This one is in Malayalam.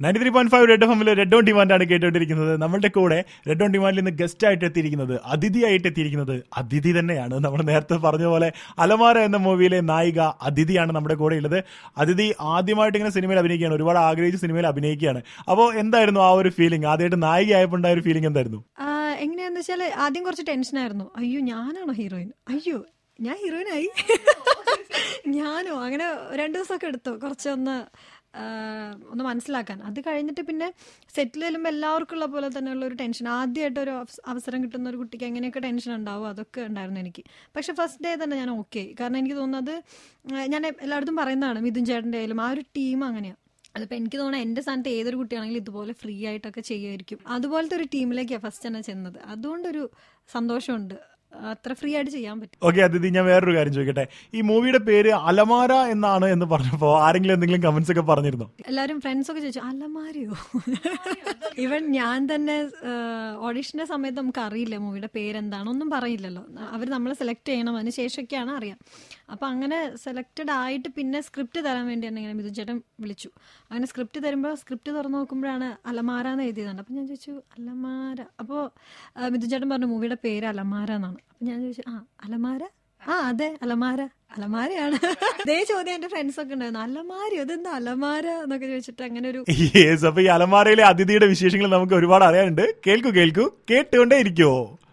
ninety three point five red എഫിൽ റെഡ് ഓൺ ഡിമാൻഡാണ് കേട്ടുകൊണ്ടിരിക്കുന്നത് നമ്മുടെ കൂടെ റെഡ് ഓൺ ഡിമാൻഡിൽ നിന്ന് ഗസ്റ്റ് ആയിട്ട് എത്തിയിരിക്കുന്നത് അതിഥിയായിട്ട് എത്തിയിരിക്കുന്നത് അതിഥി തന്നെയാണ് നമ്മൾ നേരത്തെ പറഞ്ഞ പോലെ അലമാര എന്ന മൂവിയിലെ നായിക അതിഥിയാണ് നമ്മുടെ കൂടെ ഉള്ളത് അതിഥി ആദ്യമായിട്ട് ഇങ്ങനെ സിനിമയിൽ അഭിനയിക്കുകയാണ് ഒരുപാട് ആഗ്രഹിച്ച് സിനിമയിൽ അഭിനയിക്കുകയാണ് അപ്പോൾ എന്തായിരുന്നു ആ ഒരു ഫീലിംഗ് ആദ്യമായിട്ട് നായികയായപ്പോൾ ഉണ്ടായ ഒരു ഫീലിംഗ് എന്തായിരുന്നു ആ, എങ്ങനെയാന്ന് വെച്ചാൽ ആദ്യം കുറച്ച് ടെൻഷനായിരുന്നു അയ്യോ ഞാനാണോ ഹീറോയിൻ അയ്യോ ഞാൻ ഹീറോയിനായി ഞാനോ അങ്ങനെ രണ്ടു ദിവസമൊക്കെ എടുത്തു കുറച്ചൊന്ന് ആ, ഒന്ന് മനസ്സിലാക്കാൻ അത് കഴിഞ്ഞിട്ട് പിന്നെ സെറ്റിൽ ചെല്ലുമ്പോൾ എല്ലാവർക്കും ഉള്ള പോലെ തന്നെയുള്ള ഒരു ടെൻഷൻ ആദ്യമായിട്ട് ഒരു അവസ- അവസരം കിട്ടുന്ന ഒരു കുട്ടിക്ക് എങ്ങനെയൊക്കെ ടെൻഷൻ ഉണ്ടാവും അതൊക്കെ ഉണ്ടായിരുന്നു എനിക്ക് പക്ഷെ ഫസ്റ്റ് ഡേ തന്നെ ഞാൻ ഓക്കെ കാരണം എനിക്ക് തോന്നുന്നത് ആ, ഞാൻ എല്ലായിടത്തും പറയുന്നതാണ് മിഥുൻ ചേട്ടൻ്റെ ആയാലും ആ ഒരു ടീം അങ്ങനെയാണ് അതിപ്പോൾ എനിക്ക് തോന്നുന്നത് എൻ്റെ സ്ഥാനത്ത് ഏതൊരു കുട്ടിയാണെങ്കിലും ഇതുപോലെ ഫ്രീ ആയിട്ടൊക്കെ ചെയ്യുമായിരിക്കും അതുപോലത്തെ ഒരു ടീമിലേക്കാണ് ഫസ്റ്റ് തന്നെ ചെന്നത് അതുകൊണ്ടൊരു സന്തോഷമുണ്ട് അത്ര ഫ്രീ ആയിട്ട് ചെയ്യാൻ പറ്റും ഓക്കെ അതിഥി ഞാൻ വേറൊരു കാര്യം ചോദിക്കട്ടെ ഈ മൂവിയുടെ പേര് അലമാര എന്നാണ് എന്ന് പറഞ്ഞപ്പോൾ ആരെങ്കിലും എന്തെങ്കിലും കമന്റ്സ് ഒക്കെ പറഞ്ഞിരുന്നോ എല്ലാവരും ഫ്രണ്ട്സ് ഒക്കെ ചോദിച്ചു അലമാരിയോ ഇവൻ ഞാൻ തന്നെ ഓഡിഷന്റെ സമയത്ത് നമുക്ക് അറിയില്ല മൂവിയുടെ പേരെന്താണ് ഒന്നും പറയില്ലല്ലോ അവർ നമ്മളെ സെലക്ട് ചെയ്യണം അതിന് ശേഷമൊക്കെയാണ് അറിയാം അപ്പം അങ്ങനെ സെലക്റ്റഡ് ആയിട്ട് പിന്നെ സ്ക്രിപ്റ്റ് തരാൻ വേണ്ടി തന്നെ ഇങ്ങനെ മിഥുൻ ചേട്ടൻ വിളിച്ചു അങ്ങനെ സ്ക്രിപ്റ്റ് തരുമ്പോൾ സ്ക്രിപ്റ്റ് തുറന്നു നോക്കുമ്പോഴാണ് അലമാര എന്ന് എഴുതിയതുണ്ട് അപ്പം ഞാൻ ചോദിച്ചു അലമാര അപ്പോൾ മിഥുൻ ചേട്ടൻ പറഞ്ഞു മൂവിയുടെ പേര് അലമാര എന്നാണ് അപ്പം ഞാൻ ചോദിച്ചു ആ അലമാര ആ അതെ അലമാര അലമാരയാണ് അതേ ചോദ്യം എന്റെ ഫ്രണ്ട്സ് ഒക്കെ ഉണ്ടായിരുന്നു അലമാര അതെന്താ അലമാര എന്നൊക്കെ ചോദിച്ചിട്ട് അങ്ങനെ ഒരു യെസ് അപ്പൊ ഈ അലമാരയിലെ അതിഥിയുടെ വിശേഷങ്ങൾ നമുക്ക് ഒരുപാട് അറിയാനുണ്ട് കേൾക്കൂ കേൾക്കൂ കേട്ടുകൊണ്ടേ ഇരിക്കുവോ